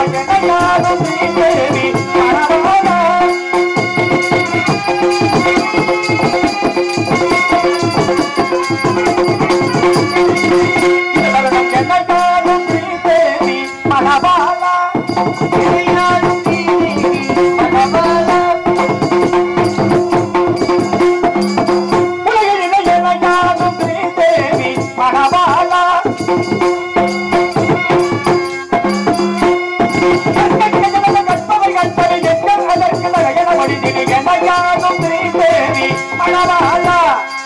எனையாலும் ஸ்ரீதேவி மணவாளா இதனும் எனையாலும் ஸ்ரீதேவி மணவாளா எனையாலும் ஸ்ரீதேவி மணவாளா உலகிலே எனையாலும் ஸ்ரீதேவி மணவாளா கற்பவை கற்பனை எங்கள் அதற்கு நகையன மொழிதிலே எனையாலும் ஸ்ரீதேவி மணவாளா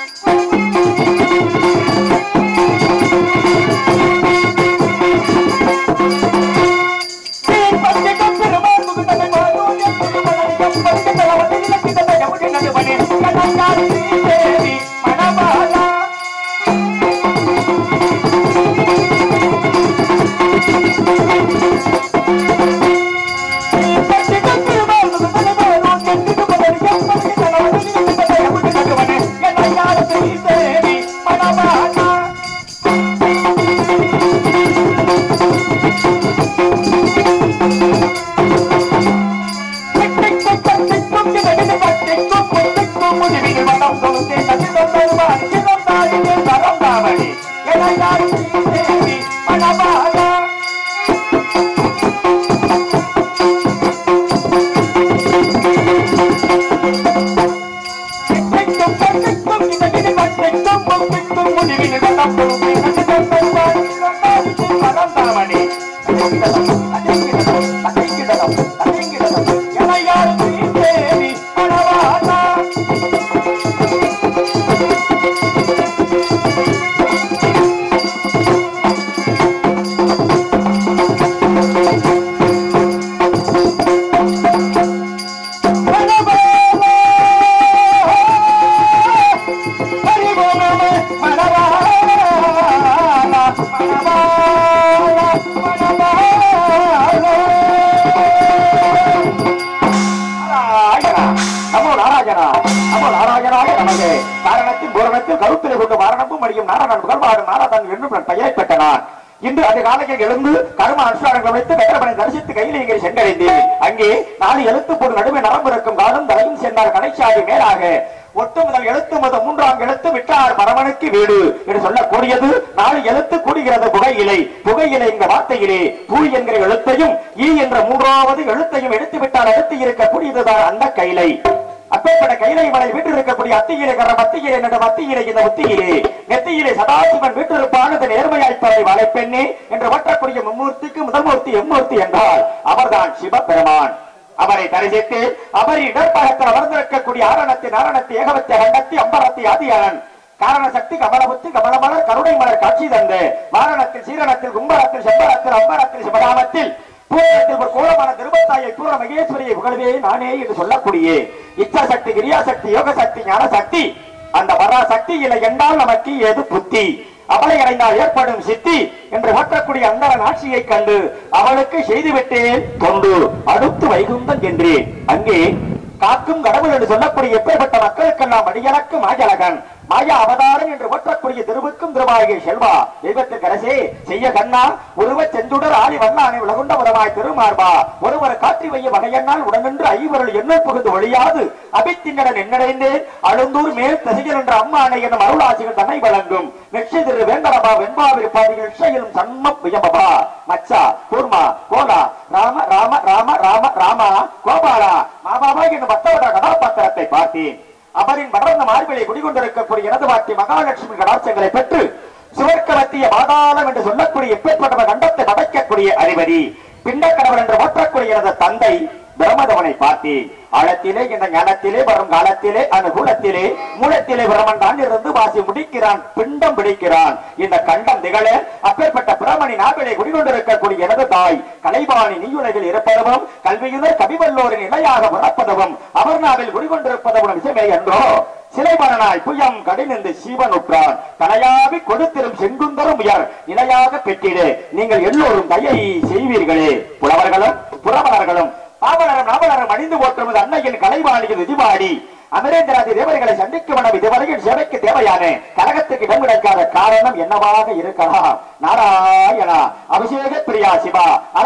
நமோ நாராயணா நமோ நாராயணாய நமகே காரணத்தில் பூரணத்தில் கருத்திலே கொண்டு வாரணமும் அடியும் நாராயணன் புகழ்வாடும் நாராயணன் என்னும் நான் பெயரை பெற்ற நான் இன்று அது காலையில் எழுந்து கர்ம அனுஷ்டானங்கள் வைத்து வெங்கடபனை தரிசித்து கையில் இங்கே சென்றடைந்தேன் அங்கே நாலு எழுத்து போடு நடுவே நரம்பு இருக்கும் காலம் தலையும் சென்றார் கடைசாரி மேலாக ஒட்டு முதல் எழுத்து முதல் மூன்றாம் எழுத்து விட்டார் பரமனுக்கு வீடு என்று சொல்லக்கூடியது நாலு எழுத்து கூடுகிறது புகையிலை புகையிலை என்ற வார்த்தையிலே பூ என்கிற எழுத்தையும் ஈ என்ற மூன்றாவது எழுத்தையும் எடுத்து விட்டால் அடுத்து இருக்கக்கூடியதுதான் அந்த கைலை அப்பேற்பட்ட கைலை மலை வீட்டில் இருக்கக்கூடிய அத்தியிலே கர மத்தியிலே நட மத்தியிலே இந்த முத்தியிலே நெத்தியிலே சதாசிவன் வீட்டிருப்பானது நேர்மையாய்ப்பதை வலைப்பெண்ணே என்று வற்றக்கூடிய மும்மூர்த்திக்கு முதல் மூர்த்தி எம்மூர்த்தி என்றால் அவர்தான் சிவபெருமான் அவரை தரிசித்து அவர் இடர்பாகத்தில் அமர்ந்திருக்கக்கூடிய ஆரணத்தி நாரணத்தி ஏகவத்தி அகண்டத்தி அம்பரத்தி ஆதியானன் காரண சக்தி கமலபுத்தி கமலமலர் கருணை மலர் காட்சி தந்து வாரணத்தில் சீரணத்தில் கும்பரத்தில் செம்பரத்தில் அம்பரத்தில் சிவராமத்தில் பூரணத்தில் ஒரு கோலமான திருமத்தாயை பூர்ண மகேஸ்வரியை புகழ்வே நானே என்று சொல்லக்கூடிய இச்சா சக்தி கிரியா சக்தி யோக சக்தி ஞான சக்தி அந்த வரா சக்தி இல்லை என்றால் நமக்கு ஏது புத்தி அவளை அடைந்தால் ஏற்படும் சித்தி என்று ஓட்டக்கூடிய அந்தரன் ஆட்சியைக் கண்டு அவளுக்கு செய்துவிட்டேன் தொண்டு அடுத்து வைகுந்தன் என்றேன் அங்கே காக்கும் கடவுள் என்று சொல்லக்கூடிய எப்பேற்பட்ட மக்களுக்கெல்லாம் அடியலக்கு மாஜலகன் மாயா அவதாரம் என்று ஓட்டக்கூடிய திருவுக்கும் திருவாகிய செல்வா தெய்வத்திற்கு அரசே செய்ய கண்ணா உருவ செந்துடர் ஆதி வண்ணானை உலகுண்ட உரமாய் திருமார்பா ஒருவர் காற்றி வைய வகையன்னால் உடனின்று ஐவருள் எண்ணல் புகுந்து ஒழியாது அபித்திங்கடன் என்னடைந்தேன் அழுந்தூர் மேல் தசிகர் என்ற அம்மானை எனும் அருளாசிகள் தன்னை வழங்கும் நெற்றி திரு வேங்கடபா வெண்பாவிருப்பாதிகள் நிச்சயிலும் சன்ம வியம்பபா மச்சா கூர்மா கோலா ராம ராம ராம ராம ராமா கோபாலா மாபாபா என்னும் பத்தவட கதாபாத்திரத்தை பார்த்தேன் அவரின் வளர்ந்த மார்பிலை குடிகொண்டிருக்கக்கூடிய எனது வாட்டி மகாலட்சுமி கடாட்சங்களை பெற்று சுவர்க்க மத்திய பாதாளம் என்று சொல்லக்கூடிய எப்பேற்பட்ட கண்டத்தை படைக்கக்கூடிய அறிவரி பிண்டக்கடவர் என்று ஓட்டக்கூடிய எனது தந்தை பிரமதவனை பார்த்தேன் ஆழத்திலே இந்த ஞானத்திலே வரும் காலத்திலே அனுகூலத்திலே மூலத்திலே பிரமன் தான் இருந்து வாசி முடிக்கிறான் பிண்டம் பிடிக்கிறான் இந்த கண்டம் திகழ அப்பேற்பட்ட பிரமணி நாவிலை குடிகொண்டிருக்கக்கூடிய எனது தாய் கலைவாணி நீயுலகில் இருப்பதும் கல்வியுதர் கவிவல்லோரின் இலையாக பிறப்பதும் அவர் நாவில் குடிகொண்டிருப்பதும் விஷயமே என்றோ சிலைமணனாய் புயம் கடினிந்து சீவன் உற்றான் தலையாவி கொடுத்திரும் செங்குந்தரும் உயர் நிலையாக பெற்றிடு நீங்கள் எல்லோரும் தயை செய்வீர்களே புலவர்களும் புறவலர்களும் பாவலரும் நாவலரும் அணிந்து போற்றுவது அன்னையின் கலைவாணியின் விதிவாடி அமரேந்திராதி தேவர்களை சந்திக்கும் மனம் இதுவரையில் சேவைக்கு தேவையான கழகத்துக்கு இடம் கிடைக்காத காரணம் என்னவாக இருக்கலாம் நாராயணா அபிஷேக பிரியா சிவா அலங்கார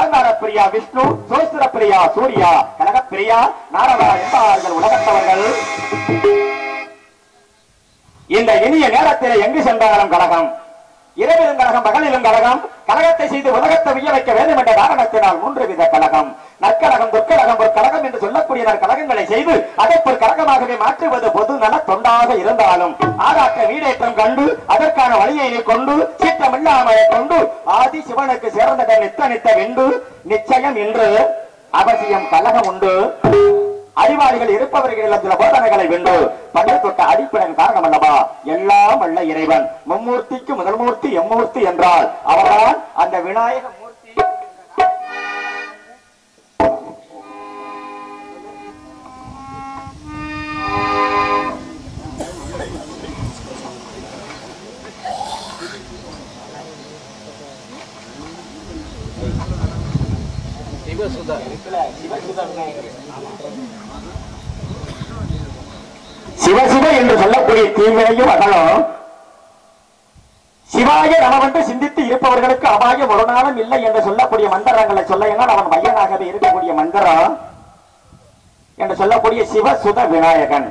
பிரியா விஷ்ணு சோஸ்திர பிரியா சூர்யா கனக பிரியா நாரதா என்பார்கள் உலகத்தவர்கள் இந்த இனிய நேரத்திலே எங்கு சென்றாலும் கழகம் இரவிலும் கழகம் பகலிலும் கழகம் கழகத்தை செய்து உலகத்தை விய வைக்க வேண்டும் என்ற காரணத்தினால் மூன்று வித கழகம் நற்கழகம் துர்க்கழகம் ஒரு கழகம் என்று சொல்லக்கூடிய கழகங்களை செய்து அதை ஒரு கழகமாகவே மாற்றுவது பொது நல தொண்டாக இருந்தாலும் ஆராட்ட வீடேற்றம் கண்டு அதற்கான வழியை கொண்டு சீற்றமில்லாமலை கொண்டு ஆதி சிவனுக்கு சேர்ந்த நித்த நித்த வெண்டு நிச்சயம் என்று அவசியம் கழகம் உண்டு அறிவாளிகள் இருப்பவர்கள் சில போதனைகளை வென்று பண்டு தொட்ட அடிப்படன் காரணம் அல்லவா எல்லாம் அல்ல இறைவன் மும்மூர்த்திக்கு முதல் மூர்த்தி எம்மூர்த்தி என்றால் அவர்தான் அந்த விநாயக மூர்த்தி சிவசிவ என்று சொல்லக்கூடிய தீவினையும் அகலும் சிவாய நமவென்று சிந்தித்து இருப்பவர்களுக்கு அபாயம் ஒரு நாளும் இல்லை என்று சொல்லக்கூடிய மந்திரங்களை சொல்ல என்னால் அவன் மையனாகவே இருக்கக்கூடிய மந்திரம் என்று சொல்லக்கூடிய சிவசுத விநாயகன்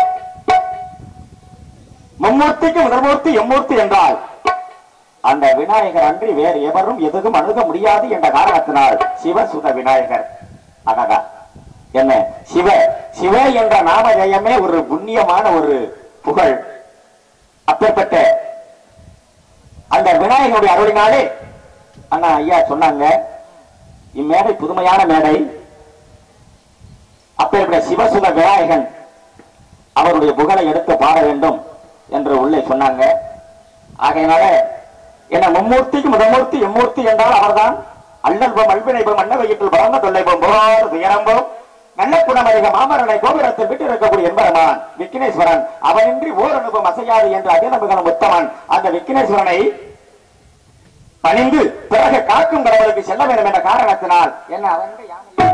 மும்மூர்த்திக்கு முதல்மூர்த்தி எம்மூர்த்தி என்றால் அந்த விநாயகர் அன்றி வேறு எவரும் எதுவும் அணுக முடியாது என்ற காரணத்தினால் சிவசுத விநாயகர் அழகா என்ன சிவ சிவ என்ற நாம ஜெயமே ஒரு புண்ணியமான ஒரு புகழ் அப்பேற்பட்ட அந்த விநாயகனுடைய அருளினாலே அண்ணா ஐயா சொன்னாங்க இம்மேடை புதுமையான மேடை அப்பேற்பட்ட சிவசுத விநாயகன் அவருடைய புகழை எடுத்து பாட வேண்டும் என்று உள்ளே சொன்னாங்க ஆகையினால என்ன மும்மூர்த்திக்கு முதமூர்த்தி எம்மூர்த்தி என்றால் அவர்தான் அல்லல்பம் அல்வினைபம் அன்னவையிட்டில் பரந்த தொல்லைபம் போர் துயரம்பம் நல்ல குணமதிக மாமரனை கோபுரத்தில் விட்டு இருக்கக்கூடிய என்பரமான் விக்னேஸ்வரன் அவனின்றி ஓர் அனுபவம் அசையாது என்று அகிலமுகனும் உத்தமன் அந்த விக்னேஸ்வரனை பணிந்து பிறகு காக்கும் கடவுளுக்கு செல்ல வேண்டும் என்ற காரணத்தினால் என்ன அவன் யானை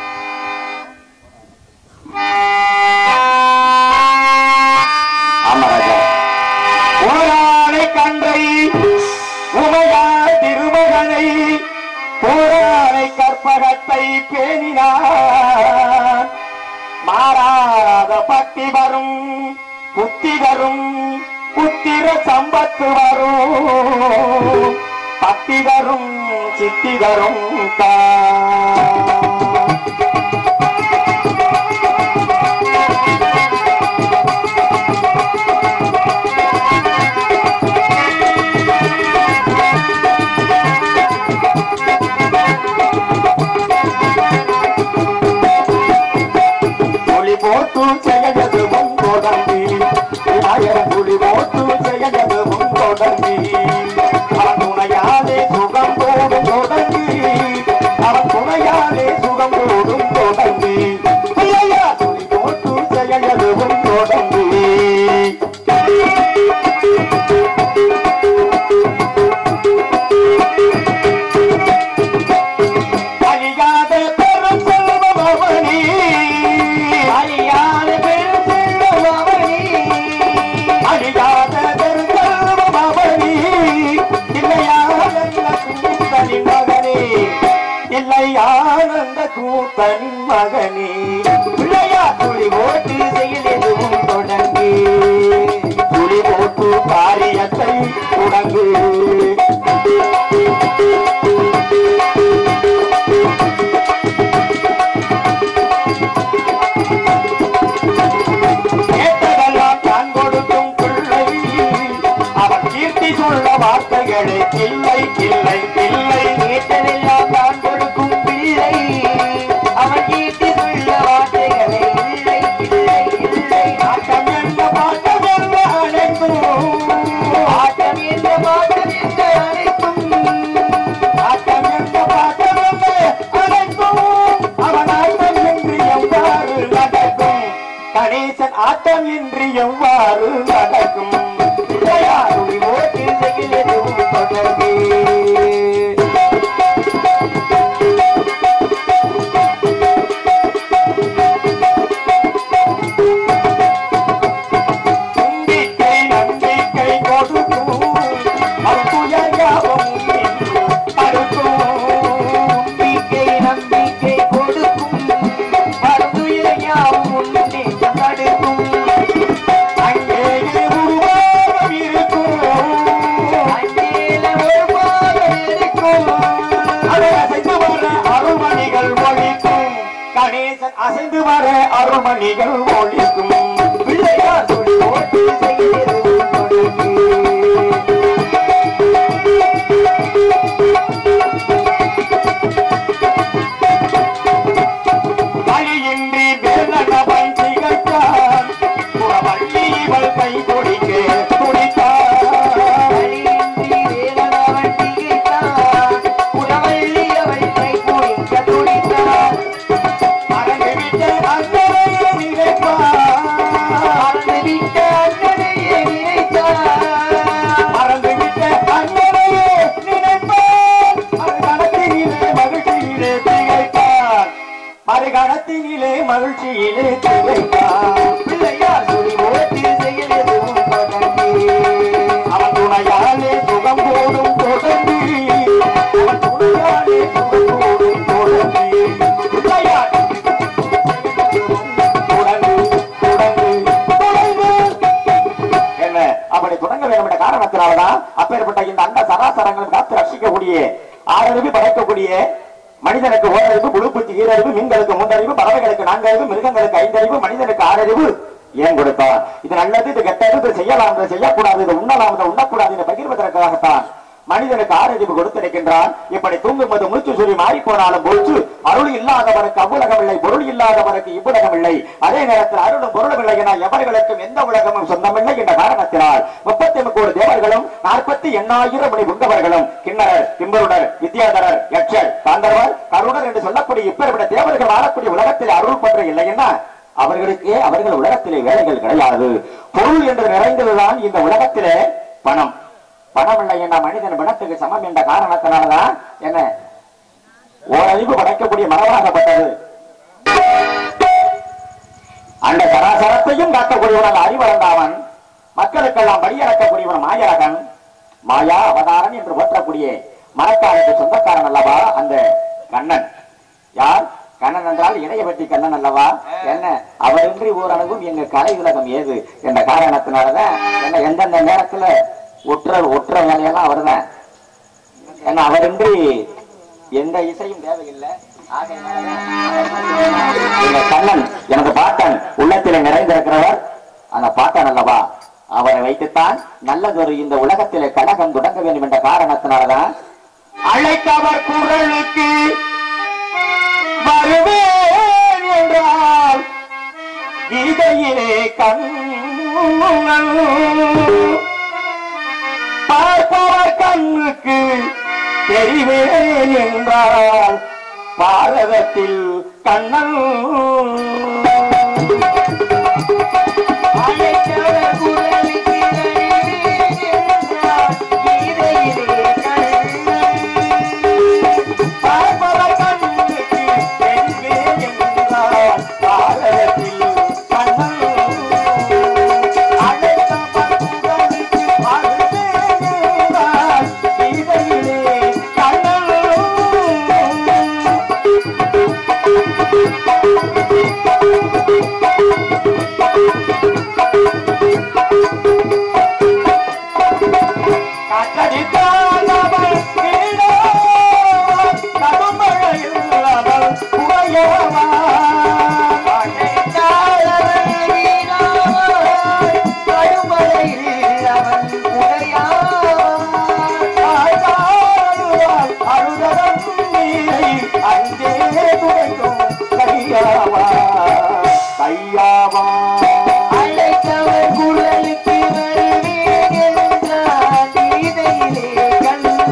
ஆமா ராஜா புறானை கன்றை உமையார் திருமகனை புறானை கற்பகத்தை பேணினான் மாறாத பக்தி வரும் புத்தி வரும் புத்திர சம்பத்து வரும் பக்தி வரும் சித்தி வரும் தான் புலி போட்டு செய்யது முன்கொடங்கி விநாயகர் புலி போட்டு செய்யது முன்கொடங்கி அவன் துணையாலே சுகம் போடும் தொடங்கி அவன் துணையாலே சுகம் போடும் தொடங்கி ஐயா புலி போட்டு செய்யது முன்கொடங்கி அழியாத பெரும் செல்வம் அவனி அழியாத பெரும் செல்வம் அவனி அழியாத பெரும் செல்வம் அவனி இல்லையானந்த கூத்தனின் மகனே இல்லையானந்த கூத்தனின் மகனே பிள்ளையா துளி ஓட்டு செயல் எதுவும் தொடங்கி துளி போட்டு காரியத்தை தொடங்கு கேட்டதெல்லாம் தான் கொடுக்கும் பிள்ளை அவன் கீர்த்தி சொல்ல வார்த்தைகளே இல்லை இல்லை இல்லை கேட்டதெல்லாம் தான் கொடுக்கும் பிள்ளை அவன் கீர்த்தி சொல்ல வார்த்தைகளே இல்லை இல்லை கணேசன் அசைந்து வர அருள்மணிகள் ஒழிக்கும் பிள்ளையார் துளி ஓட்டி செய்திடும் தொடங்கி. வழியின்றி வேதனவன் திகழ்த்தான் புறவள்ளி இவள் கை கொடிக்க துடித்தான் வழியின்றி வேலனவன் திகைத்தான். புறவள்ளி அவள் கை குடிக்க துடித்தான். மறந்துவிட்ட அண்ணனையே நினைப்பான் மறந்துவிட்ட அண்ணனையே நினைத்தான். மறந்துவிட்ட அண்ணனையே நினைப்பான் மறுகணத்தினிலே மகிழ்ச்சியிலே திகைப்பான் மறுகணத்தினிலே மகிழ்ச்சியிலே திகைப்பான் பிள்ளையார் துணி ஓட்டி செயல் எதுவும் தொடங்கி. அவன் துணையாலே சுகம் போடும் தொடர்ந்து அவன் துணையாலே சுகம் போடும் தொடர்ந்து பிள்ளையார் தொடர்ந்து தொடர்ந்து தொடர்ந்து என்ன அப்படி தொடங்க வேண்டும் என்ற காரணத்தினாலதான் அப்பேற்பட்ட இந்த அண்ட சராசரங்களும் காத்து ரட்சிக்கக்கூடிய ஆறறிவு படைக்கக்கூடிய மனிதனுக்கு ஓரறிவு புழுப்பூச்சி ஈரறிவு மீன்களுக்கு மூன்றறிவு பறவைகளுக்கு நான்கறிவு மிருகங்களுக்கு ஐந்தறிவு மனிதனுக்கு ஆறறிவு ஏன் கொடுத்தார் இது நல்லது இது கெட்டது இது செய்யலாம் இது செய்யக்கூடாது இது உண்ணலாம் இது உண்ணக்கூடாது இதை பகிர்வதற்காகத்தான் மனிதனுக்கு ஆறறிவு கொடுத்திருக்கின்றான் இப்படி தூங்கும்போது மூச்சு சுரி மாறி போனாலும் போச்சு அருள் இல்லாதவருக்கு அவ்வுலகம் இல்லை பொருள் இல்லாதவருக்கு இவ்வுலகம் இல்லை அதே நேரத்தில் அருளும் பொருளும் இல்லை என எவர்களுக்கும் எந்த உலகமும் சொந்தமில்லை என்ற காரணத்தினால் முப்பத்தி முக்கோடு தேவர்களும் நாற்பத்தி எண்ணாயிரம் மணி உண்டவர்களும் கிண்ணறர் கிம்பருடர் வித்யாதரர் யட்சர் காந்தர்வர் கருணர் என்று சொல்லக்கூடிய இப்பேற்பட்ட தேவர்கள் வாழக்கூடிய உலகத்தில் அருள் பற்ற இல்லை என்ன அவர்களுக்கே அவர்கள் உலகத்திலே வேலைகள் கிடையாது பொருள் என்று நிறைந்ததுதான் இந்த உலகத்திலே பணம் பணம் இல்லை என்ற மனிதன் பணத்துக்கு சமம் என்ற காரணத்தினாலதான் என்ன ஓரறிவு படைக்கக்கூடிய மரபாகப்பட்டது அந்த சராசரத்தையும் காக்கக்கூடியவன் அறிவறந்தாவன் மக்களுக்கெல்லாம் வழியறக்கக்கூடியவன் மாயரகன் மாயா அவதாரன் என்று போற்றக்கூடிய மரக்காரனுக்கு சொந்தக்காரன் அல்லவா அந்த கண்ணன் யார் கண்ணன் என்றால் இணையவெட்டி கண்ணன் அல்லவா என்ன அவரின்றி ஓரளவும் எங்க கலை உலகம் ஏது என்ற காரணத்தினாலதான் என்ன எந்தெந்த நேரத்துல ஒற்ற ஒற்ற வேலையெல்லாம் அவர்தான் ஏன்னா அவரின்றி எந்த இசையும் தேவையில்லை ஆகையினாலதான் எங்க கண்ணன் எனது பாட்டன் உள்ளத்திலே நிறைந்திருக்கிறவர் அந்த பாட்டன் அல்லவா அவரை வைத்துத்தான் நல்லதொரு இந்த உலகத்திலே கழகம் தொடங்க வேண்டும் என்ற காரணத்தினாலதான் அழைத்தவர் குரலுக்கு வருவேன் என்றால் கீதையிலே கண்ணன் பார்ப்பவர் கண்ணுக்கு தெரிவேன் என்றால் பாரதத்தில் கண்ணன் அழைத்தவர் குரலுக்கு வருவேன் என்றார். கீதையிலே கண்ணன். பார்ப்பவர் கண்ணுக்கு தெரிவேன் என்றால் பாரதத்தில் கண்ணன் அழைத்தவர் குரலுக்கு வருவேன் என்றால் கீதையிலே கண்ணன் காற்றடித்தானவள் வீணோ, கடுமழையில் அவள் புகையவா. அழைத்தாளவள் வீணாவாள். கடுமலையில் அவன் உடையான். ஆழ்வாழுவாள் அழுதவன் நீரை அங்கே துடைக்கும் கையாவா, கையாவா. அழைத்தவர் குரலுக்கு வருவேன் என்றார். கீதையிலே கண்ணன்.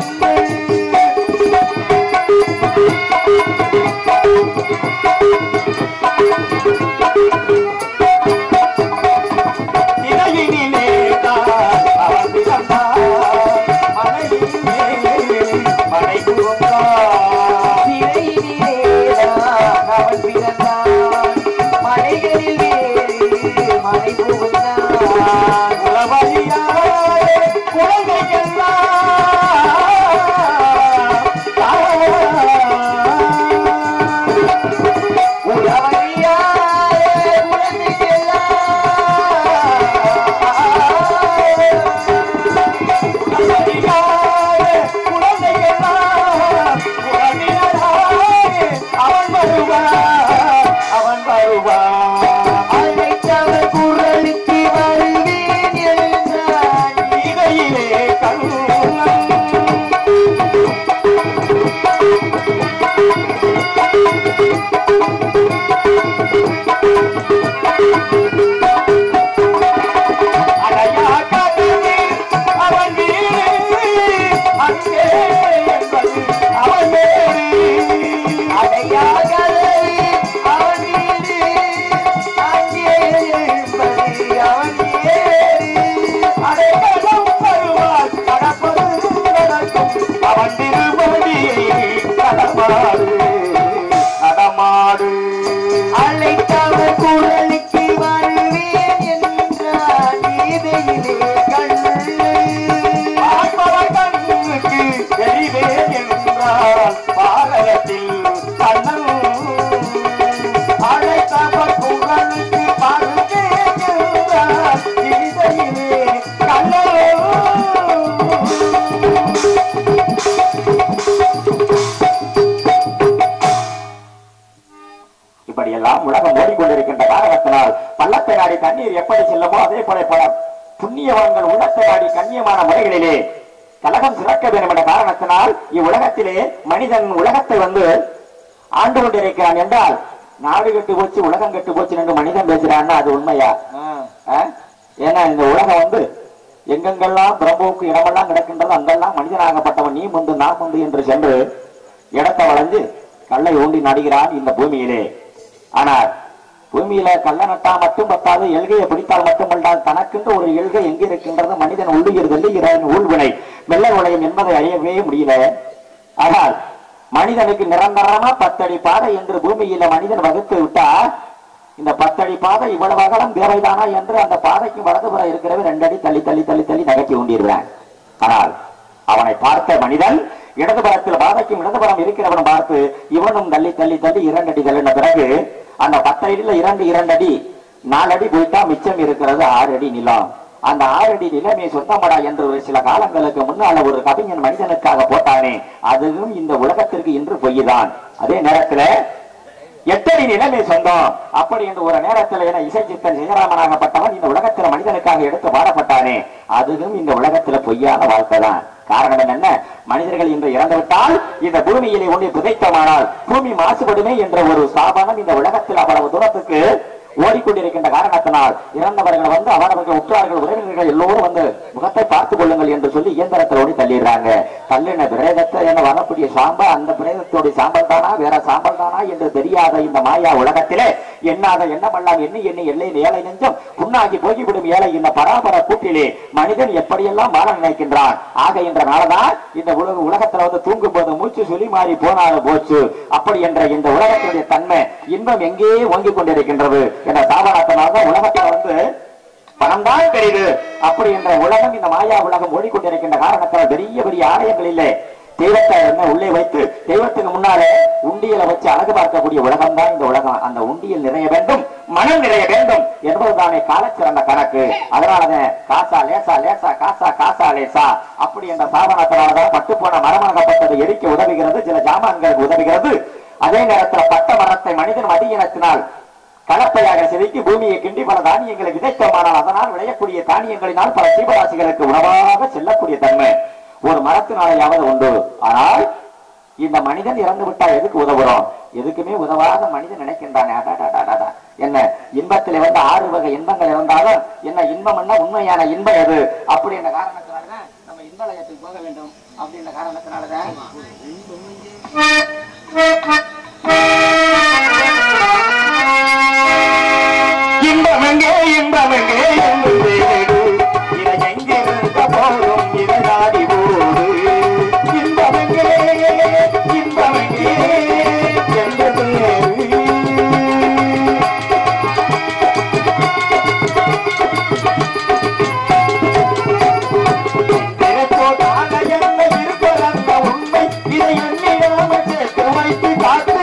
இடையினிலே தான் அவன் பிறந்தான். மலையிலே மலை புகுந்தான். சிறையிலே அடையா காதலே அவன் வீடு அங்கே என்பது அவன் வேறு அடையாகலை அவன் வீடு அங்கே என்பது அவன் ஏறு அடைக்கலம் வருவார் கடப்பது நடக்கும் அவன் திருவடியை கடமாடு நடமாடு அழைத்தவர் குரலுக்கு வருவேன் என்றான் கீதையிலே கண்ணு பார்ப்பவர் கண்ணுக்கு தெரிவேன் என்றால் பாரதத்தில் கண்ணன் அழைத்தவர் குரலுக்கு வருவேன் என்றால் கீதையிலே கண்ணன் இப்படியெல்லாம் உலகம் ஓடிக்கொண்டிருக்கின்ற காரணத்தினால் பள்ளத்தை நாடி தண்ணீர் எப்படி செல்லுமோ அதே போல பல புண்ணியவான்கள் உள்ளத்தை நாடி கண்ணியமான முறைகளிலே கலகம் சிறக்க வேண்டும் என்ற காரணத்தினால் இவ்வுலகத்திலே மனிதன் உலகத்தை வந்து ஆண்டு கொண்டிருக்கிறான் என்றால் நாடு கெட்டு போச்சு உலகம் கெட்டு போச்சு என்று மனிதன் பேசுறான்னா அது உண்மையா ஆ? ஏன்னா இந்த உலகம் வந்து எங்கெங்கெல்லாம் பிரம்போக்கு இடமெல்லாம் கிடக்கின்றது அங்கெல்லாம் மனிதனாகப்பட்டவன் நீ முந்து நான் முந்து என்று சென்று இடத்தை வளைஞ்சு கல்லை ஊண்டி நடுகிறான் இந்த பூமியிலே ஆனால் பூமியில கள்ள நட்டா மட்டும் பத்தாது எல்கையை பிடித்தால் மட்டுமல்லால் தனக்கென்று ஒரு எல்கை எங்கே இருக்கின்றது மனிதன் உள்ளுயிர் வெள்ளுகிறான் ஊழ்வினை வெள்ளை உலயம் என்பதை அறியவே முடியல ஆனால் மனிதனுக்கு நிரந்தரமா பத்தடி பாதை என்று பூமியில மனிதன் வகுத்து விட்டா இந்த பத்தடி பாதை இவ்வளவு அகலம் தேவைதானா என்று அந்த பாதைக்கு வலதுபுறம் இருக்கிறவன் ரெண்டு அடி தள்ளி தள்ளி தள்ளி தள்ளி நகர்த்தி கொண்டிருக்கிறான் ஆனால் அவனை பார்த்த மனிதன் இடதுபுறத்தில் பாதைக்கும் இடதுபுறம் இருக்கிறவன் பார்த்து இவனும் தள்ளி தள்ளி தள்ளி இரண்டு அடி தள்ளின பிறகு அந்த பத்தடியில இரண்டு இரண்டு அடி நாலு அடி போயிட்டா மிச்சம் இருக்கிறது ஆறு அடி நிலம் அந்த ஆறு அடி நிலமே சொந்தமடா என்று ஒரு சில காலங்களுக்கு முன்னால ஒரு கவிஞன் மனிதனுக்காக போட்டானே அதுவும் இந்த உலகத்திற்கு இன்று பொய்தான் அதே நேரத்துல எத்தனை நிலைமை சொந்தம் அப்படி என்று ஒரு நேரத்தில் என இசை சித்தன் சிவராமனாகப்பட்டவன் இந்த உலகத்துல மனிதனுக்காக எடுத்து பாடப்பட்டானே அதுவும் இந்த உலகத்துல பொய்யான வாழ்க்கை தான் காரணம் என்ன மனிதர்கள் இன்று இறந்துவிட்டால் இந்த பூமியிலே ஒன்றை புதைத்தோமானால் பூமி மாசுபடுமே என்ற ஒரு ஸ்தாபனம் இந்த உலகத்தில் அவ்வளவு தூரத்துக்கு ஓடிக்கொண்டிருக்கின்ற காரணத்தினால் இறந்தவர்கள் வந்து அவரவர்கள் உற்றார்கள் உறவினர்கள் எல்லோரும் வந்து முகத்தை பார்த்துக் கொள்ளுங்கள் என்று சொல்லி இயந்திரத்தில் ஓடி தள்ளிடுறாங்க தள்ளின பிரேதத்தை என வரக்கூடிய சாம்பல் அந்த பிரேதத்தோட சாம்பல் தானா வேற சாம்பல் தானா என்று தெரியாத இந்த மாயா உலகத்திலே எண்ணாத எண்ணமெல்லாம் எண்ணி எண்ணி எல்லை ஏழை நெஞ்சம் புண்ணாகி போகிவிடும் ஏழை இந்த பராபர கூட்டிலே மனிதன் எப்படியெல்லாம் வாழ நினைக்கின்றான் ஆக என்ற நாளதான் இந்த உலக உலகத்துல வந்து தூங்கும் போது மூச்சு சொல்லி மாறி போனாலும் போச்சு அப்படி என்ற இந்த உலகத்தினுடைய தன்மை இன்பம் எங்கே ஓங்கிக் கொண்டிருக்கின்றது என்ற சாவனத்தினால்தான் உலகத்துல வந்து பணம் தான் பெரிது அப்படி என்ற உலகம் இந்த மாயா உலகம் ஓடிக்கொண்டிருக்கின்ற காரணத்தால் பெரிய பெரிய ஆலயங்கள் இல்லை தெய்வத்தை என்ன உள்ளே வைத்து தெய்வத்துக்கு முன்னாலே உண்டியலை வச்சு அழகு பார்க்கக்கூடிய உலகம் தான் இந்த உலகம் அந்த உண்டியல் நிறைய வேண்டும் மனம் நிறைய வேண்டும் என்பதுதானே காலச்சிறந்த கணக்கு அதனாலதான் காசா லேசா லேசா காசா காசா லேசா அப்படி என்ற சாதனத்தினாலதான் பட்டு போன மரமாகப்பட்டது எரிக்க உதவுகிறது சில ஜாமான்களுக்கு உதவுகிறது அதே நேரத்தில் பட்ட மரத்தை மனிதன் மதியினத்தினால் கலப்பையாக செதுக்கி பூமியை கிண்டி பல தானியங்களை விதைத்தோமானால் அதனால் விளையக்கூடிய தானியங்களினால் பல ஜீவராசிகளுக்கு உணவாக செல்லக்கூடிய தன்மை ஒரு மரத்தினாலேயாவது உண்டு ஆனால் இந்த மனிதன் இறந்து விட்டா எதுக்கு உதவுறோம் எதுக்குமே உதவாத மனிதன் நினைக்கின்றானே அடடடடடா. என்ன இன்பத்திலே வந்து ஆறு வகை இன்பங்கள் இருந்தாலும் என்ன இன்பம் என்ன உண்மையான இன்பம் எது அப்படி என்ற காரணத்தினாலதான் நம்ம இன்பலயத்துக்கு போக வேண்டும் அப்படின்ற காரணத்தினாலதான் இன்பமெங்கே இன்பமெங்கே என்று தேடு இதை எங்கிருந்த போதும் இதை நாடி ஓடு இன்பமெங்கே இன்பமெங்கே என்று தேடு பிறப்போதான என்ன இருப்பதல்ல உண்மை இதை எண்ணிடாமல் சேர்த்து வைத்து காத்து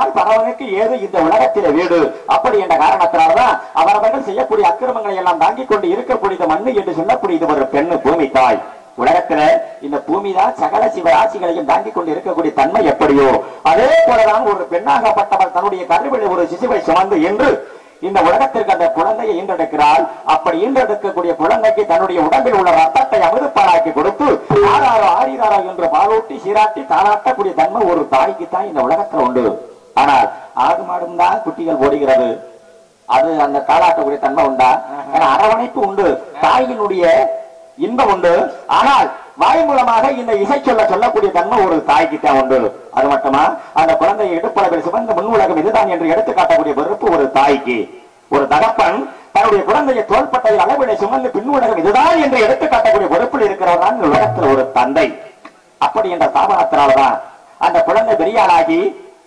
ஆனால் பரவனுக்கு ஏது இந்த உலகத்திலே வீடு அப்படி என்ற காரணத்தினால்தான் அவரவர்கள் செய்யக்கூடிய அக்கிரமங்களை எல்லாம் தாங்கிக் கொண்டு இருக்கக்கூடிய இந்த மண்ணு என்று சொல்லக்கூடிய இது ஒரு பெண்ணு பூமி தாய் உலகத்துல இந்த பூமி தான் சகல சிவராசிகளையும் தாங்கிக் கொண்டு இருக்கக்கூடிய தன்மை எப்படியோ அதே போலதான் ஒரு பெண்ணாகப்பட்டவர் தன்னுடைய கருவிலே ஒரு சிசுவை சுமந்து என்று இந்த உலகத்திற்கு அந்த குழந்தையை ஈன்றெடுக்கிறாள் அப்படி ஈன்றெடுக்கக்கூடிய குழந்தைக்கு தன்னுடைய உடம்பில் உள்ள ரத்தத்தை அமிர்தப்பாலாக்கி கொடுத்து ஆறாரோ ஆறிதாரோ என்று பாலூட்டி சீராட்டி தாளாட்டக்கூடிய தன்மை ஒரு தாய்க்கு தான் இந்த உலகத்துல உண்டு ஆனால் ஆடு மாடும் தான் குட்டிகள் ஓடுகிறது அது அந்த தாளாட்டக்கூடிய தன்மை உண்டா ஏன்னா அரவணைப்பு உண்டு தாயினுடைய இன்பம் உண்டு ஆனால் வாய் மூலமாக இந்த இசை சொல்ல சொல்லக்கூடிய தன்மை ஒரு தாய்க்கு தான் உண்டு அது மட்டுமா அந்த குழந்தையை இடுப்பளவில் சுமந்த முன் உலகம் இதுதான் என்று எடுத்து காட்டக்கூடிய வெறுப்பு ஒரு தாய்க்கு ஒரு தகப்பன் தன்னுடைய குழந்தையை தோள்பட்டையில் அளவிலை சுமந்து பின் உலகம் இதுதான் என்று எடுத்து காட்டக்கூடிய வெறுப்பில் இருக்கிறவர் தான் இந்த உலகத்தில் ஒரு தந்தை அப்படி என்ற தாபனத்தினால்தான் அந்த குழந்தை பெரியாளாகி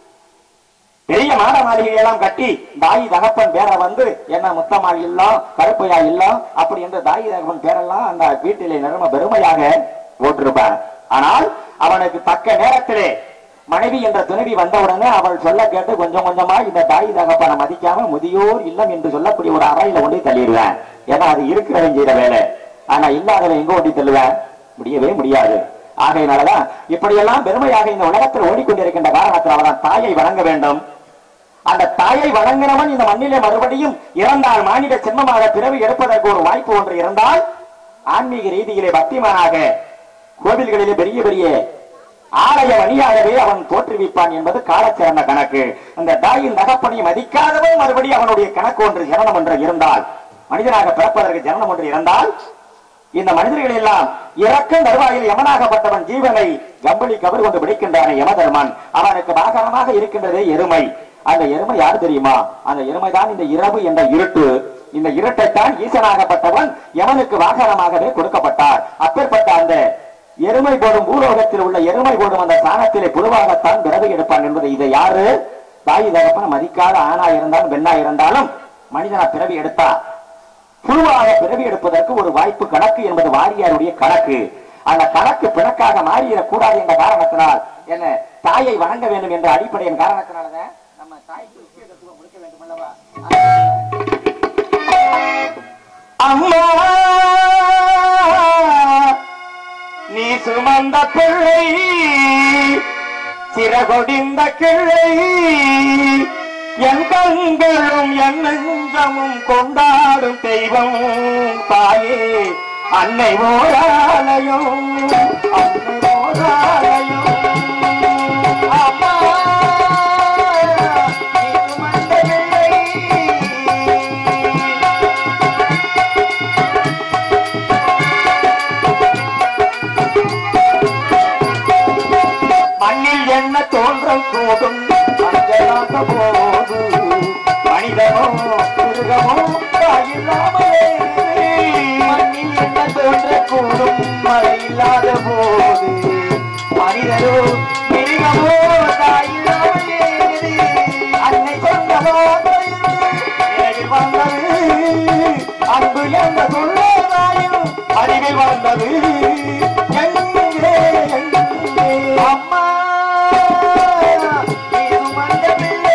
பெரிய மாட மாளிகை எல்லாம் கட்டி தாய் தகப்பன் பேரை வந்து என்ன முத்தம்மாள் இல்லம் கருப்பையா இல்லம் அப்படி என்று தாய் தகப்பன் பேரெல்லாம் அந்த வீட்டிலே நிறம பெருமையாக போட்டிருப்பான் ஆனால் அவனுக்கு தக்க நேரத்திலே மனைவி என்ற துணைவி வந்தவுடனே அவள் சொல்ல கேட்டு கொஞ்சம் கொஞ்சமா இந்த தாய் தகப்பனை மதிக்காம முதியோர் இல்லம் என்று சொல்லக்கூடிய ஒரு அறையில கொண்டு தள்ளிடுவேன் ஏன்னா அது இருக்கிறவன் செய்யற வேலை ஆனா இல்லாதவன் எங்க ஓட்டி தள்ளுவேன் முடியவே முடியாது ஆகையினாலதான் இப்படியெல்லாம் பெருமையாக இந்த உலகத்தில் ஓடிக்கொண்டிருக்கின்ற காரணத்தில் தான் தாயை வணங்க வேண்டும் அந்த தாயை வணங்கினவன் இந்த மண்ணிலே மறுபடியும் இறந்தால் மானிட சென்மமாக பிறவி எடுப்பதற்கு ஒரு வாய்ப்பு ஒன்று இருந்தால் ஆன்மீக ரீதியிலே பக்திமானாக கோவில்களிலே பெரிய பெரிய ஆலய வழியாகவே அவன் தோற்றுவிப்பான் என்பது காலச்சிறந்த கணக்கு அந்த தாயின் தகப்பனை மதிக்காதவன் மறுபடியும் அவனுடைய கணக்கு ஒன்று ஜனனம் ஒன்று இருந்தால் மனிதனாக பிறப்பதற்கு ஜனனம் ஒன்று இருந்தால் இந்த மனிதர்கள் எல்லாம் இறக்கும் தருவாயில் யமனாகப்பட்டவன் ஜீவனை கம்பளி கவர் கொண்டு பிடிக்கின்றான யமதர்மன் அவனுக்கு வாகனமாக இருக்கின்றதே எருமை அந்த எருமை யார் தெரியுமா அந்த எருமை தான் இந்த இரவு என்ற இருட்டு இந்த இருட்டைத்தான் ஈசனாகப்பட்டவன் யமனுக்கு வாகனமாகவே கொடுக்கப்பட்டார் அப்பேற்பட்ட அந்த எருமை போடும் பூலோகத்தில் உள்ள எருமை போடும் அந்த சாணத்திலே புழுவாகத்தான் பிறவி எடுப்பான் என்பது இதை யாரு தாய் தகப்பன் மதிக்காத ஆணா இருந்தாலும் பெண்ணா இருந்தாலும் மனிதனா பிறவி எடுத்தா புழுவாக பிறவி எடுப்பதற்கு ஒரு வாய்ப்பு கணக்கு என்பது வாரியாருடைய கணக்கு அந்த கணக்கு பிணக்காக மாறிடக் கூடாது என்ற காரணத்தினால் என்ன தாயை வணங்க வேண்டும் என்ற அடிப்படையின் காரணத்தினாலதான் நம்ம தாய்க்கு முக்கியத்துவம் கொடுக்க வேண்டும் அல்லவா அம்மா நீ சுமந்த பிள்ளை சிறகொடிந்த கிள்ளை என் கண்களும் என் நெஞ்சமும் கொண்டாடும் தெய்வம் தாயே அன்னை ஓராலயம் அன்னை ஓராலயம் அம்மா நீ சுமந்த பிள்ளை மண்ணில் என்ன தோன்றம் கூடும் மஞ்சளாக போது மனிதனோ மிருகமோ தாயில்லாமலே மண்ணில் என்ன தோன்ற கூடும் மழை இல்லாத போது மனிதனோ மிருகமோ தாயில்லாமலே அன்னை சொந்த வந்தது அன்பு என்ற சொல்லதாயும் அறிவில் வந்தது எங்கே எங்கே அம்மா இது மந்த பிள்ளை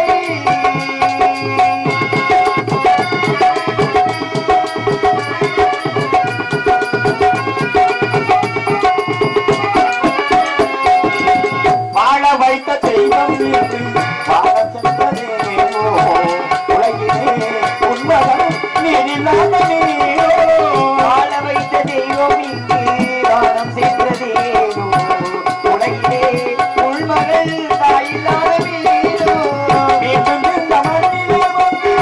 வாழ வைத்த தெய்வம் என்று வாழ சென்றதேனோ உலகிலே உண்மதம் நீரில்லாத நீரோ வாழ வைத்த தெய்வம் இங்கு வானம் சென்றதேனோ உலகிலே உள்மகள் தாயில்லாத வீரோ மீண்டும் இந்த மண்ணிலே வந்து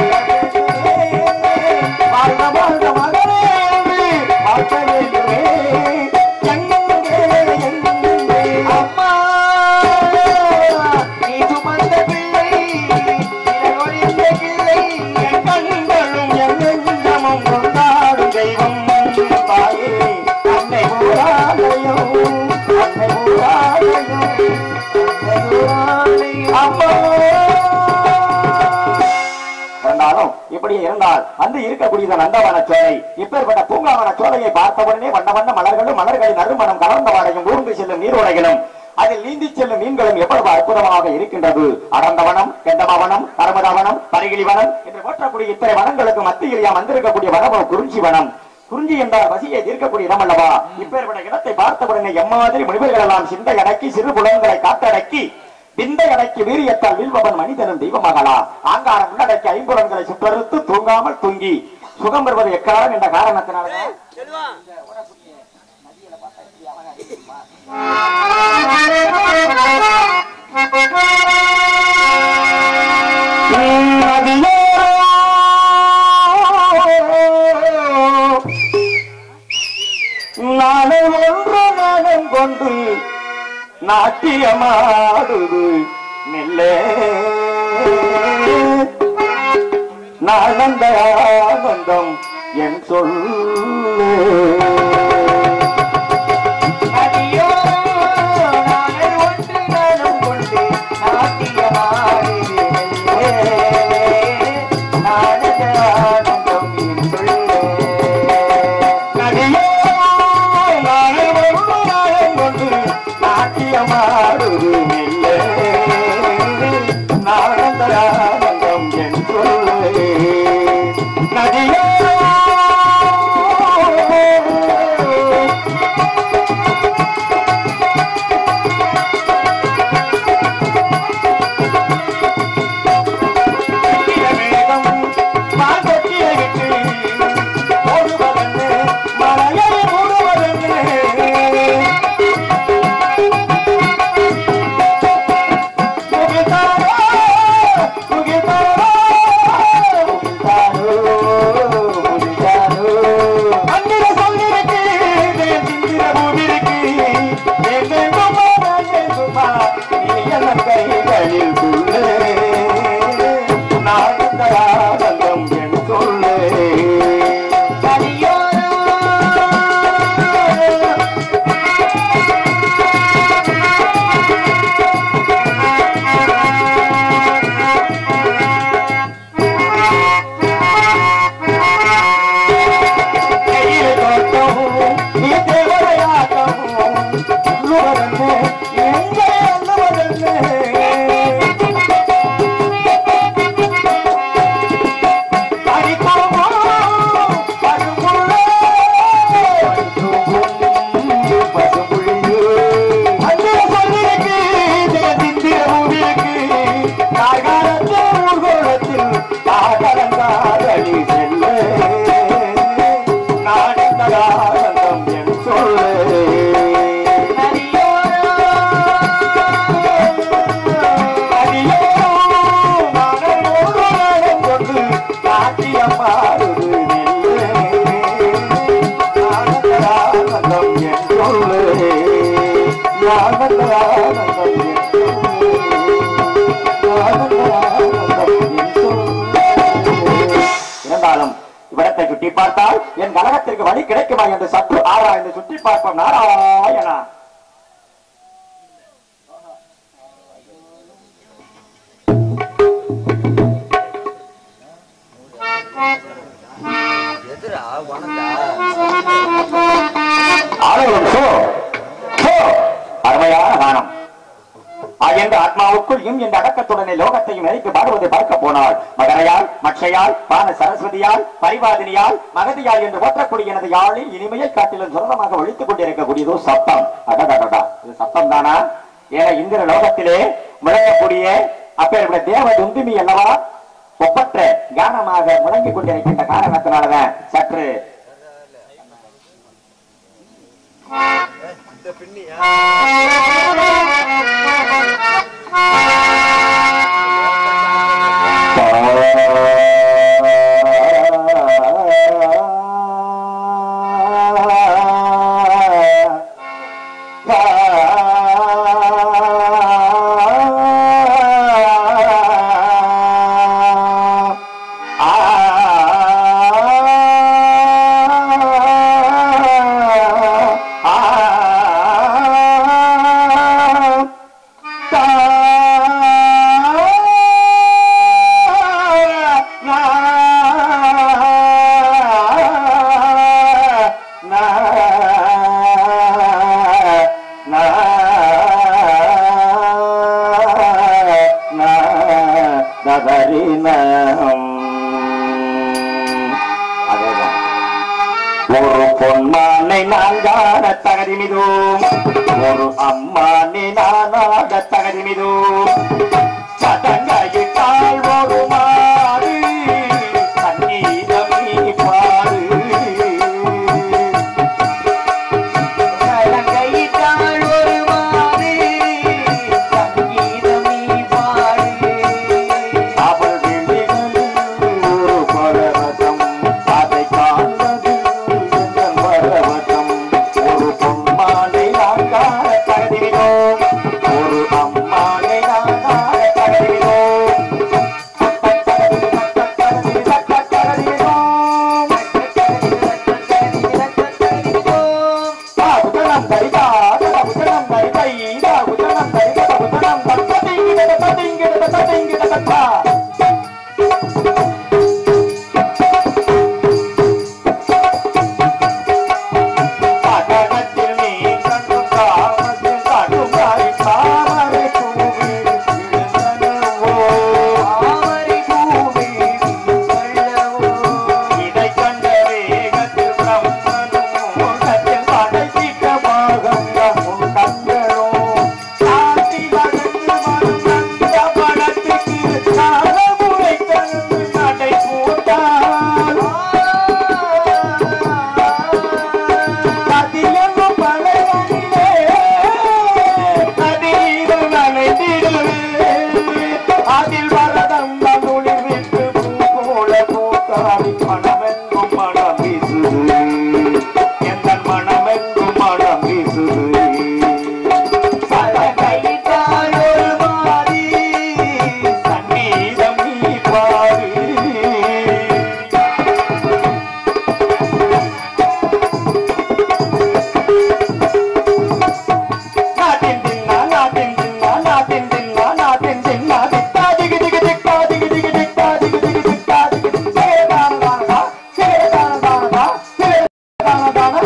வாழ்க வாழ்க மகனே என்று வாழ்த்த வேண்டுமே எங்கே எங்கே அம்மா நீ சுமந்த பிள்ளை சிறகொழிந்த கிள்ளை என் கண்களும் என் நெஞ்சமும் கொண்டாடும் தெய்வம் தாயே அன்னை ஊராலயம் அன்னை ஊராலயம் அன்னை ஊராலயம் அம்மா இருந்தாலும் இப்படி இருந்தால் அந்த இருக்கக்கூடிய நந்தவன சோலை இப்பேற்பட்ட பூங்காவன சோலையை பார்த்தவுடனே வண்ண வண்ண மலர்களும் மலர்களின் நறுமணம் கலந்த வாடையும் ஊர்ந்து செல்லும் நீரோடைகளும் அதில் நீந்தி செல்லும் மீன்களும் எவ்வளவு அற்புதமாக இருக்கின்றது அடந்தவனம் கெண்டமவனம் கரமதவனம் பரிகிளி வனம் என்று போற்றக்கூடிய இத்தனை வனங்களுக்கு மத்தியில் யாம் வந்திருக்கக்கூடிய வனம் குறிஞ்சி வனம் குறிஞ்சி என்றால் வசியை தீர்க்கக்கூடிய இடம் அல்லவா இப்பேற்பட்ட இடத்தை பார்த்தவுடனே எம்மாதிரி முனிவர்கள் எல்லாம் சிந்தை அடக்கி சிறு புலன்களை காத்தடக்கி விந்தை அடக்கி வீரியத்தால் வீழ்பவன் மனிதனும் தெய்வமாகலா ஆங்காரம் உள்ளடக்கி ஐம்புலன்களை சுற்றறுத்து தூங்காமல் தூங்கி சுகம் பெறுவது எக்காலம் என்ற காரணத்தினால நாளை ஒன்று நாளம் கொண்டு நாட்டியமாடுது நெல்லே நாளந்த ஆனந்தம் என் சொல்லு அடியோ நானே ஒன்று நானும் கொண்டு நாட்டியமாடுகிறேன் நானது ஆனந்தம் என் சொல்லே நதியோ நாளை ஒன்று நாளம் கொண்டு நாட்டியமாடுது நெல்லே நாளந்த ஆனந்தம் என் சொல்லு நதியோ மேகம் மாதத்திலே விட்டு ஓடுவதென்று மலையை மூடுவதென்று முகில்தாரோ, முகில்தாரோ, முகில்தாரோ, முகில்தாரோ. மந்திர சொல்லிருக்கு, என் சிந்திர பூமிருக்கு. எங்கெங்குமா, எங்கெங்குமா, நீ என் கைகளில் துள்ளே. நான் இந்த ஆனந்தம் என் சொல்லே. அடியோ கையில் தோட்டமும், நீ தேவதையாட்டமும், உள்ளுவதென்ன, எங்கே அள்ளுவதென்ன? பறிப்போமோ, பசும்புள்ளே, பசும்பும், பசும்புள்ளியே. அங்கே சொல்லிருக்கு, ஜெயசிந்திர பூமிக்கு, கார்காலத்தில் ஊர்கோலத்தில் காதலங்காதடி செல்ல. நாடகரானந்தம் என் சொல்லே. அடியோ, நானும் ஒரு நாளும் கொண்டு நாட்டியம் பாடுது நெல்லே. நாடகரானந்தம் என் சொல்லே. நாடகரானந்தம் என் சொல்லே. நாடகரானந்தம் என் சொல்லே. இருந்தாலும் இவ்விடத்தை சுற்றி பார்த்தால் என் கழகத்திற்கு வழி கிடைக்குமா என்று சற்று ஆராய்ந்து சுற்றி பார்ப்போம் நாராயணா எதுரா உனக்கா ஆலயம் சோ சோ அருமையான கானம் ஆகின்ற ஆத்மாவுக்குள் இம் என்ற அடக்கத்துடனே லோகத்தையும் எரித்து பாடுவதை பார்க்க போனாள் மகரையால் மட்சையால் பான சரஸ்வதியால் பரிவாதினியால் மகதியால் என்று போற்றக்கூடிய எனது யாழில் இனிமையை காட்டிலும் சுரதமாக ஒழித்துக் கொண்டிருக்கக்கூடியதோ சப்தம் அடடடடா இது சப்தம் தானா ஏன்னா இந்திர லோகத்திலே முழங்கக்கூடிய அப்பேற்பட்ட தேவ துந்துமி அல்லவா ஒப்பற்ற கானமாக முழங்கிக் கொண்டிருக்கின்ற காரணத்தினாலதான் சற்று இந்த பின்னியா na ததறினம் அதேதான் ஒரு பொன்மானை நான் காண தகதிமிதோம் ஒரு அம்மானை நான் ஆட தகதிமிதோம் சதங்கையிட்டால் ஒரு மாறு சங்கீதம் நீ பாடு கலங்கையிட்டாள் ஒரு மாறு, சங்கீதம் நீ பாடு. அவள் விழிகளில் ஒரு பரவசம் அதை காண்பது எங்கள் பரவசம் ஒரு பொன்மானை நான் காண தகுதினோம் ஒரு அம்மானை நான் காண தகுதினோம் புத்தனம் தரிதா புத்தனம் தரிதை புத்தனம் தரித புத்தனம் தத்திங்கிட தத்திங்கிட தத்திங்கிட தத்தா பட்டணத்தில் நீ கண்டு காமத்தில் கடுங்காய் தாமரை பூவில் விழுந்தனவோ. தாமரை பூவில் வீசல்லவோ. இதை கண்ட வேகத்தில் பிரம்மனும் முகத்தில் படைத்திட்ட பாகம் உன் கண்களோ. சாந்தி மகந்து வரும் அந்த படத்துக்கு காலமுறை தந்து நடை போட்டாள் கதியங்கும் பலனிலே கதிரும் நனைந்திடுவே. அதில் வரதம் நடுளில் விட்டு பூ போல பூத்தாடி மனமெங்கும் மனம் வீசுது எந்த மனமெங்கும் மனம் வீசுது கலங்கையிட்டாள் ஒரு மாறு, சங்கீதம் நீ பாடு நாட்டின் தின்னா நாட்டின் தின்னா நாட்டின் தின்னா நாட்டின் தின்னா திக்கா திகு திகு திக்கா திகு திகு திக்கா திகு திகு திக்கா திகு திகு சேதான தானதா சேதான தானதா சேதான தான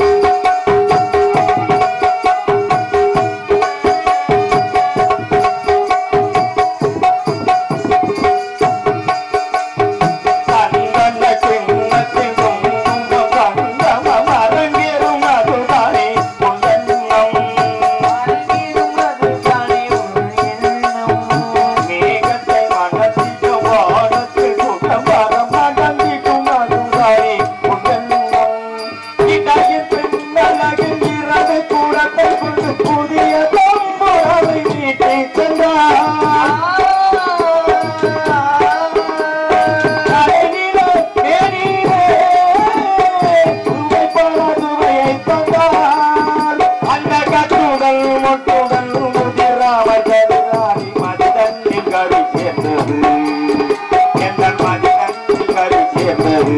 கண்ணன சின்னத்தில் குங்குமம் கங்கமம் அரங்கேறும் அதுதானே உன்னன்னம். மறந்திடும் அதுதானே உன் எண்ணம். மேகத்தை மனதிலும் வானத்தில் குணமரம் நடந்திடும் அதுதானே உன்னன்னம். இடையில் பின்னழகில் இரவு கூடத்தை கொண்டு புதிய தம்புரவை நீட்டை சென்றார் கரையிலே மேனிலே சுவை பல சுவையை தந்தார். அந்த கட்டுடல் மொட்டுடல் முதிராமல் கருதாடி மனிதனின் கரு சேர்ந்தது எங்கள் மனிதனின் கரு சேர்ந்தது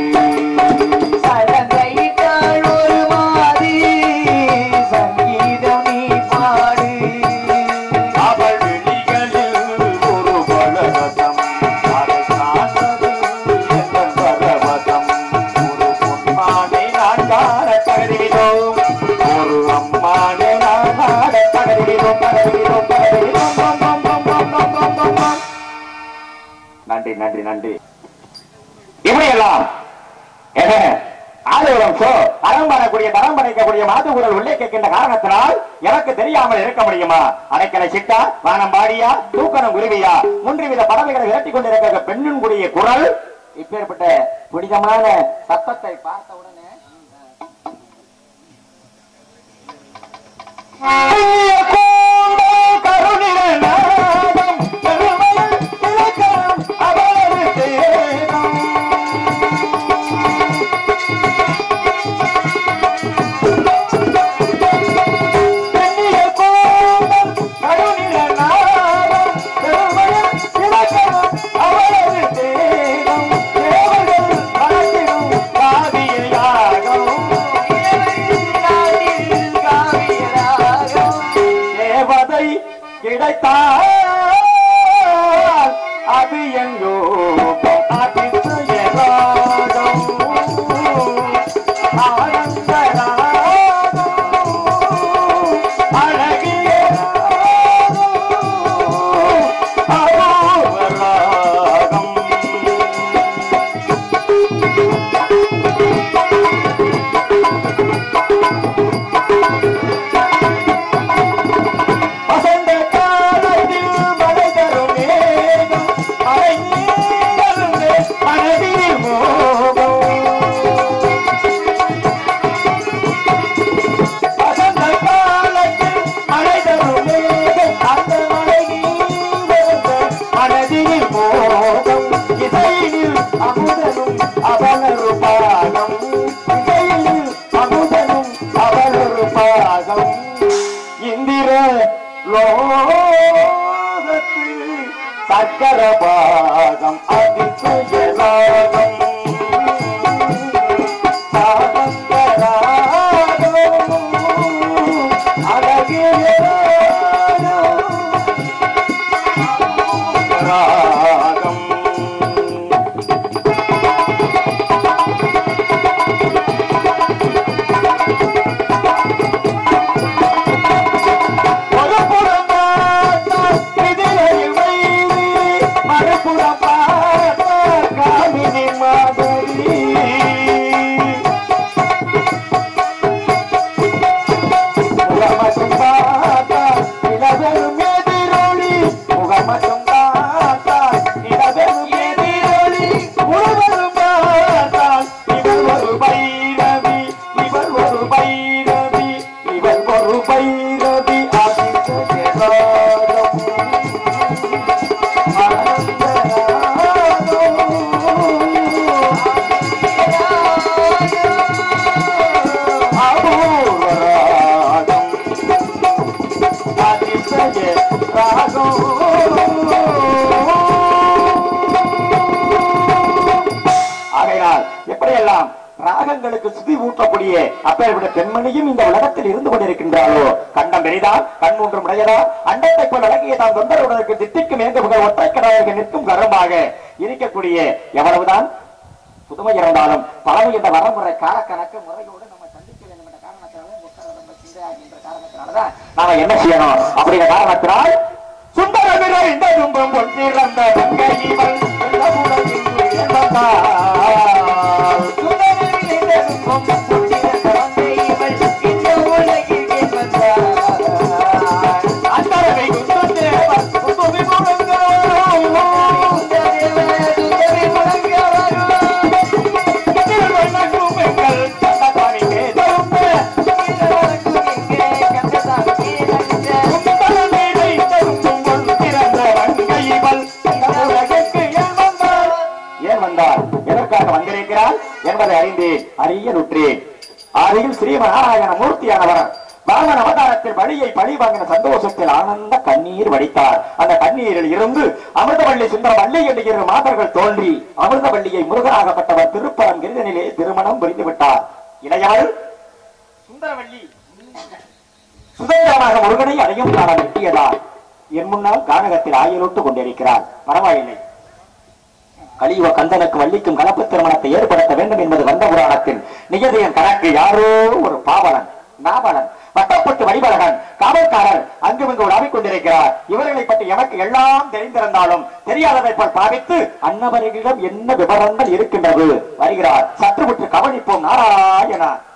கலங்கையிட்டாள் ஒரு மாறு, சங்கீதம் நீ பாடு அவள் விழிகளில் ஒரு பலவசம் அதை காண்பது எங்கள் பரவசம் ஒரு பொன்மானை நான் காண தகதிவிதோம் ஒரு அம்மானை நான் காண தகதிவிதோம் தகதிவிதோம் தகதிவிதோம் பம் பம் பம் பம் பம் பம் பம் பம். நன்றி நன்றி நன்றி இப்படியெல்லாம் என்ன ஆளுநரும் சோ அறம் பண்ணக்கூடிய தரம் படைக்கக்கூடிய மாதுகுரல் உள்ளே கேட்கின்ற காரணத்தினால் எனக்கு தெரியாமல் இருக்க முடியுமா அடைக்கலை சிட்டா வானம் பாடியா தூக்கணம் குருவியா மூன்று வித பறவைகளை விரட்டி கொண்டிருக்கிற பெண்ணின் கூடிய குரல் இப்பேற்பட்ட புனிதமான சத்தத்தை பார்த்த உடனே கருணிர நாதம் பெருமையில் இலக்கணம் அவரது தேகம் பெண்ணிய கோபம் கருணில நாதம் பெருமையில் இலக்கணம் அவரது தேகம் தேவர்கள் வளர்த்திடும் காவிய யாகம் தேவதை கிடைத்தால் அது எங்கோ அதிசய ராகம் ஆனந்த ராகம் அழகிய ராகம் அபூர்வ ராகம் இந்திர லோகத்து சக்கர பாகம் அதிசயலாகம் மறுபுறம் பார்த்தால் காமினி மாதிரி முகமட்டும் பார்த்தால் நிலவெறும் எதிரொலி முகமட்டும் பார்த்தால் நிலவெறும் எதிரொலி முழுவதும் பார்த்தால் இவர் ஒரு பைரவி இவர் ஒரு பைரவி இவர் ஒரு பைரவி அதிசயராகம் ஆகையால் எப்படியெல்லாம் ராகங்களுக்கு சுதி ஊட்டக்கூடிய அப்பேற்பட்ட பெண்மணியும் இந்த உலகத்தில் இருந்து கொண்டிருக்கின்றாளோ கண்டம் பெரிதான் கண் மூன்று முடையதா அண்டத்தை போல் அழகிய தான் தொண்டருடனுக்கு திட்டிக்கும் ஏங்க புகழ் ஒற்றை கடவுளுக்கு நிற்கும் கருமாக இருக்கக்கூடிய எவ்வளவுதான் புதுமை இருந்தாலும் பழமை என்ற வரமுறை காலக்கணக்கு முறையோடு நம்ம சந்திக்க வேண்டும் என்ற காரணத்தினால முக்கர ரொம்ப சிந்தையாகின்ற காரணத்தினாலதான் நாம என்ன செய்யணும் அப்படிங்கிற காரணத்தினால் சுந்தரமிர இந்த துன்பம் பொன்னிறந்த கங்கை இவள் எல்லோருடன் இங்கு ஏமாந்தாள். சுந்தரமிர இந்த துன்பம் பொன்னிறந்த கங்கை இவள் இந்த உலகில் ஏமாந்தாள். அந்தரவை குந்ததேவர் குந்துமி முழங்க குந்ததேவர் குந்தமி முழங்க திருவண்ணாக்கும் எங்கள் கந்தசாமி கேதரும்பு. திருவண்ணாக்கும் எங்கே கந்தசாமி கேதரும்பு. குந்தலமேடை தரும்பும் பொன் திறந்த வங்கை இவள் இந்த உலகிற்கு ஏன் வந்தாள்? ஏன் வந்தார் எதற்காக வந்திருக்கிறார் என்பதை அறிந்தேன் அறிய நுற்றேன் ஆதியில் ஸ்ரீமநாராயண மூர்த்தியானவர் வாமன அவதாரத்தில் வழியை பழி வாங்கின சந்தோஷத்தில் ஆனந்த கண்ணீர் வடித்தார் அந்த கண்ணீரில் இருந்து அமிர்தவள்ளி சுந்தரம் வள்ளி என்று இரு மாதர்கள் தோன்றி அமிர்தவள்ளியை முருகனாகப்பட்டவர் திருப்பரம் கிருதனிலே திருமணம் புரிந்து விட்டார் இளையவள் சுந்தரவள்ளி சுதந்திரமாக முருகனை அடையும் காலம் எட்டியதால் என் முன்னால் கானகத்தில் ஆயுளோட்டு கொண்டிருக்கிறார் பரவாயில்லை கலியுக கந்தனுக்கு வள்ளிக்கும் கலப்பு திருமணத்தை ஏற்படுத்த வேண்டும் என்பது வந்த புராணத்தின் நியதியின் கணக்கு யாரோ ஒரு பாவலன் நாவலன் வட்டப்பட்டு வடிவழகன் காவல்காரர் அங்குமிங்கு உலாவிக் கொண்டிருக்கிறார் இவர்களை பற்றி எனக்கு எல்லாம் தெரிந்திருந்தாலும் தெரியாததை போல் பாவித்து அன்னவர்களிடம் என்ன விவரங்கள் இருக்கின்றது வருகிறார் சற்று விட்டு கவனிப்போம் நாராயணா